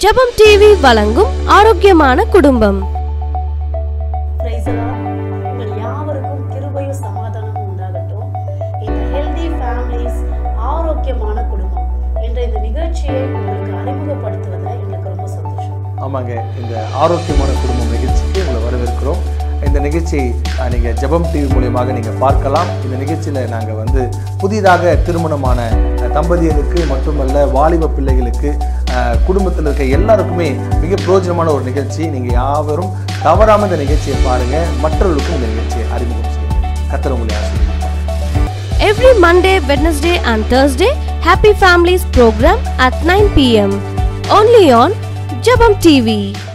ஜெபம் டிவி வழங்கும் ஆரோக்கியமான குடும்பம் Praise the Lord. உங்கள் யாவருக்கும் கிருபையும் சமாதானமும் உண்டாகட்டும் இந்த ஹெல்தி ஃபேமிலிஸ் ஆரோக்கியமான குடும்பம் என்ற இந்த நிகழ்ச்சியை உங்களுக்கு அறிமுகப்படுத்துவதில் எங்களுக்கு ரொம்ப சந்தோஷம் ஆமாங்க இந்த ஆரோக்கியமான குடும்பம் நிகழ்ச்சிக்கு உங்களை வரவேற்கிறோம் இந்த நிகழ்ச்சியை அஹ், நீங்க ஜெபம் டிவி மூலியமாக நீங்க பார்க்கலாம் இந்த நிகழ்ச்சியில நாங்க வந்து புதிதாக திருமணமான அஹ், தம்பதியருக்கு மட்டுமல்ல வாலிப பிள்ளைகளுக்கு அஹ், குடும்பத்தில் இருக்க எல்லாருக்குமே மிக பிரயோஜனமான ஒரு நிகழ்ச்சி நீங்க யாவரும் தவறாம இந்த நிகழ்ச்சியை பாருங்க மற்றவர்களுக்கும் இந்த நிகழ்ச்சியை அறிமுகம் செய்யுங்க கத்தர் உங்களை ஆசீர்வதிப்பார். Every Monday, Wednesday, and Thursday, Happy Families program at 9 pm. Only on Jabam TV.